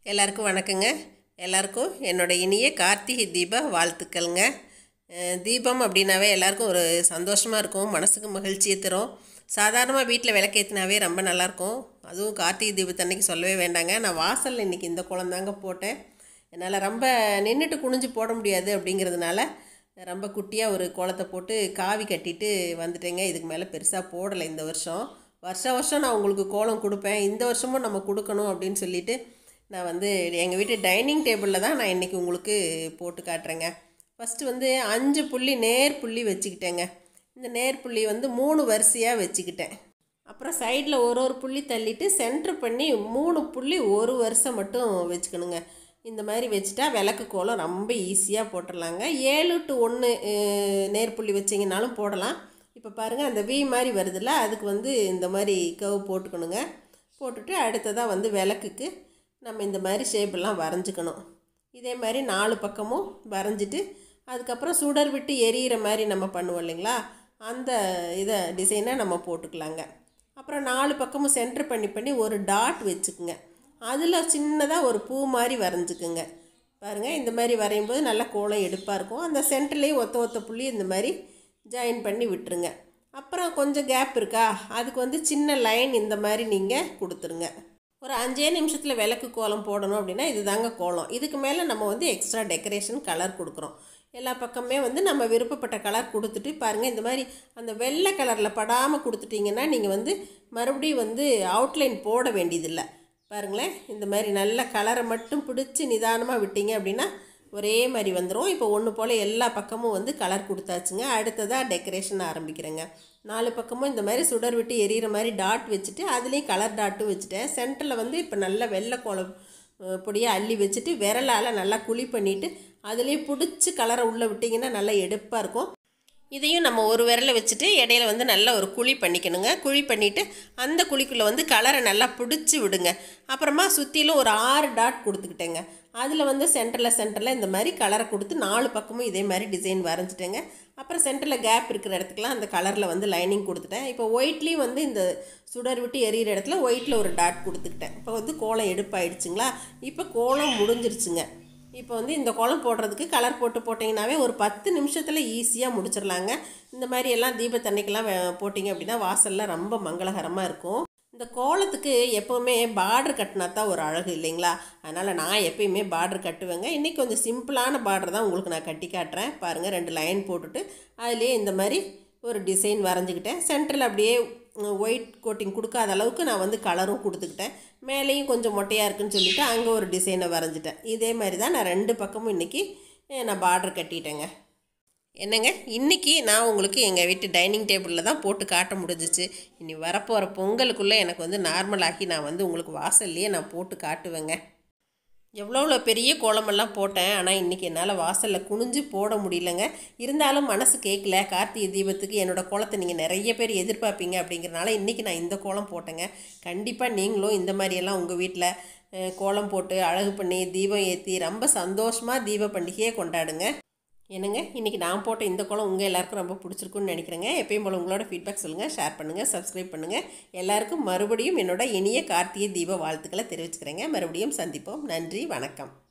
எல்லாருக்கும் வணக்கங்க எல்லாருக்கும் என்னோட இனிய கார்த்திகை தீப வாழ்த்துக்கள்ங்க அஹ் தீபம் அப்படின்னாவே எல்லாருக்கும் ஒரு சந்தோஷமாக இருக்கும் மனசுக்கு மகிழ்ச்சியை தரும் சாதாரணமாக வீட்டில் விளக்கேற்றினாவே ரொம்ப நல்லாயிருக்கும் அதுவும் கார்த்திகை தீபத்தன்னைக்கு சொல்லவே வேண்டாங்க நான் வாசலில் இன்றைக்கி இந்த குழந்தாங்க போட்டேன் என்னால் ரொம்ப நின்றுட்டு குனிஞ்சு போட முடியாது அப்படிங்கிறதுனால ரொம்ப குட்டியாக ஒரு கோலத்தை போட்டு காவி கட்டிட்டு வந்துட்டேங்க இதுக்கு மேலே பெருசாக போடலை இந்த வருஷம் வருஷ வருஷம் நான் உங்களுக்கு கோலம் கொடுப்பேன் இந்த வருஷமும் நம்ம கொடுக்கணும் அப்படின்னு சொல்லிட்டு நான் வந்து எங்கள் வீட்டு டைனிங் டேபிளில் தான் நான் இன்றைக்கி உங்களுக்கு போட்டு காட்டுறேங்க ஃபஸ்ட்டு வந்து அஞ்சு புள்ளி நேர் புள்ளி வச்சுக்கிட்டேங்க இந்த நேர் புள்ளி வந்து மூணு வரிசையாக வச்சுக்கிட்டேன் அப்புறம் சைடில் ஒரு ஒரு புள்ளி தள்ளிட்டு சென்டர் பண்ணி மூணு புள்ளி ஒரு வருஷம் மட்டும் வச்சுக்கணுங்க இந்த மாதிரி வச்சுட்டா விளக்கு கோலம் ரொம்ப ஈஸியாக போட்டுடலாங்க ஏழு டு ஒன்று நேர்புள்ளி வச்சிங்கனாலும் போடலாம் இப்போ பாருங்கள் அந்த வி மாதிரி வருதுல்ல அதுக்கு வந்து இந்த மாதிரி கவு போட்டுக்கணுங்க போட்டுட்டு அடுத்ததாக வந்து விளக்குக்கு நம்ம இந்த மாதிரி ஷேப்பெல்லாம் வரைஞ்சிக்கணும் இதே மாதிரி நாலு பக்கமும் வரைஞ்சிட்டு அதுக்கப்புறம் சுடர் விட்டு எரியிற மாதிரி நம்ம பண்ணுவோம் இல்லைங்களா அந்த இதை டிசைனை நம்ம போட்டுக்கலாங்க அப்புறம் நாலு பக்கமும் சென்டர் பண்ணி பண்ணி ஒரு டாட் வச்சுக்குங்க அதில் சின்னதாக ஒரு பூ மாதிரி வரைஞ்சிக்குங்க பாருங்கள் இந்த மாதிரி வரையும் போது நல்லா கோலம் எடுப்பாக இருக்கும் அந்த சென்டர்லேயும் ஒத்த ஒத்த புள்ளி இந்த மாதிரி ஜாயின் பண்ணி விட்டுருங்க அப்புறம் கொஞ்சம் கேப் இருக்கா அதுக்கு வந்து சின்ன லைன் இந்த மாதிரி நீங்கள் கொடுத்துருங்க ஒரு அஞ்சே நிமிஷத்தில் விளக்கு கோலம் போடணும் அப்படின்னா இது தாங்க கோலம் இதுக்கு மேலே நம்ம வந்து எக்ஸ்ட்ரா டெக்கரேஷன் கலர் கொடுக்குறோம் எல்லா பக்கமே வந்து நம்ம விருப்பப்பட்ட கலர் கொடுத்துட்டு பாருங்கள் இந்த மாதிரி அந்த வெள்ளை கலரில் படாமல் கொடுத்துட்டிங்கன்னா நீங்கள் வந்து மறுபடியும் வந்து அவுட்லைன் போட வேண்டியதில்லை பாருங்களேன் இந்த மாதிரி நல்ல கலரை மட்டும் பிடிச்சி நிதானமாக விட்டீங்க அப்படின்னா ஒரே மாதிரி வந்துடும் இப்போ ஒன்று போல் எல்லா பக்கமும் வந்து கலர் கொடுத்தாச்சுங்க அடுத்ததாக டெக்கரேஷன் ஆரம்பிக்கிறேங்க நாலு பக்கமும் இந்த மாதிரி சுடர் விட்டு எரியிற மாதிரி டாட் வச்சுட்டு அதுலேயும் கலர் டாட்டும் வச்சுட்டேன் சென்டரில் வந்து இப்போ நல்ல வெள்ளை கோலம் அஹ், பொடியாக அள்ளி வச்சுட்டு விரலால் நல்லா குழி பண்ணிவிட்டு அதுலேயே பிடிச்சி கலரை உள்ளே விட்டிங்கன்னா நல்லா எடுப்பாக இருக்கும் இதையும் நம்ம ஒரு விரலை வச்சுட்டு இடையில வந்து நல்லா ஒரு குழி பண்ணிக்கணுங்க குழி பண்ணிவிட்டு அந்த குழிக்குள்ளே வந்து கலரை நல்லா பிடிச்சி விடுங்க அப்புறமா சுற்றிலும் ஒரு ஆறு டாட் கொடுத்துக்கிட்டேங்க அதில் வந்து சென்டரில் சென்டரில் இந்த மாதிரி கலரை கொடுத்து நாலு பக்கமும் இதே மாதிரி டிசைன் வரைஞ்சிட்டேங்க அப்புறம் சென்டரில் கேப் இருக்கிற இடத்துக்குலாம் அந்த கலரில் வந்து லைனிங் கொடுத்துட்டேன் இப்போ ஒயிட்லேயும் வந்து இந்த சுடர் விட்டு எரியிற இடத்துல ஒயிட்டில் ஒரு டாட் கொடுத்துக்கிட்டேன் இப்போ வந்து கோலம் எடுப்பாயிடுச்சுங்களா இப்போ கோலம் முடிஞ்சிருச்சுங்க இப்போ வந்து இந்த கோலம் போடுறதுக்கு கலர் போட்டு போட்டிங்கனாவே ஒரு பத்து நிமிஷத்தில் ஈஸியாக முடிச்சிடலாங்க இந்த மாதிரி எல்லாம் தீபத்தன்னைக்கெல்லாம் வே- போட்டிங்க அப்படின்னா வாசலில் ரொம்ப மங்களகரமாக இருக்கும் இந்த கோலத்துக்கு எப்போவுமே பார்டர் கட்டினா தான் ஒரு அழகு இல்லைங்களா அதனால் நான் எப்பயுமே பார்டர் கட்டுவேங்க இன்றைக்கி கொஞ்சம் சிம்பிளான பார்டர் தான் உங்களுக்கு நான் கட்டி காட்டுறேன் பாருங்கள் ரெண்டு லைன் போட்டுட்டு அதுலேயே இந்த மாதிரி ஒரு டிசைன் வரைஞ்சிக்கிட்டேன் சென்டரில் அப்படியே ஒயிட் கோட்டிங் கொடுக்காத அளவுக்கு நான் வந்து கலரும் கொடுத்துக்கிட்டேன் மேலேயும் கொஞ்சம் மொட்டையாக இருக்குன்னு சொல்லிட்டு அங்கே ஒரு டிசைனை வரைஞ்சிட்டேன் இதே மாதிரி தான் நான் ரெண்டு பக்கமும் இன்றைக்கி நான் பார்டர் கட்டிட்டேங்க என்னங்க இன்றைக்கி நான் உங்களுக்கு எங்கள் வீட்டு டைனிங் டேபிளில் தான் போட்டு காட்ட முடிஞ்சிச்சு இனி வரப்போகிற பொங்கலுக்குள்ளே எனக்கு வந்து நார்மலாகி நான் வந்து உங்களுக்கு வாசல்லையே நான் போட்டு காட்டுவேங்க எவ்வளோ பெரிய கோலமெல்லாம் போட்டேன் ஆனால் இன்றைக்கி என்னால் வாசலில் குனிஞ்சு போட முடியலங்க இருந்தாலும் மனசு கேட்கல கார்த்திகை தீபத்துக்கு என்னோடய கோலத்தை நீங்கள் நிறைய பேர் எதிர்பார்ப்பீங்க அப்படிங்கிறனால இன்றைக்கி நான் இந்த கோலம் போட்டேங்க கண்டிப்பாக நீங்களும் இந்த மாதிரியெல்லாம் உங்கள் வீட்டில் அஹ், கோலம் போட்டு அழகு பண்ணி தீபம் ஏற்றி ரொம்ப சந்தோஷமாக தீப பண்டிகையை கொண்டாடுங்க என்னங்க இன்றைக்கி நான் போட்ட இந்த கோலம் உங்கள் எல்லாருக்கும் ரொம்ப பிடிச்சிருக்குன்னு நினைக்கிறேங்க எப்பயும் போல் உங்களோட ஃபீட்பேக் சொல்லுங்கள் ஷேர் பண்ணுங்கள் சப்ஸ்கிரைப் பண்ணுங்கள் எல்லாருக்கும் மறுபடியும் என்னோட இனிய கார்த்திகை தீப வாழ்த்துக்களை தெரிவிச்சுக்கிறேங்க மறுபடியும் சந்திப்போம் நன்றி வணக்கம்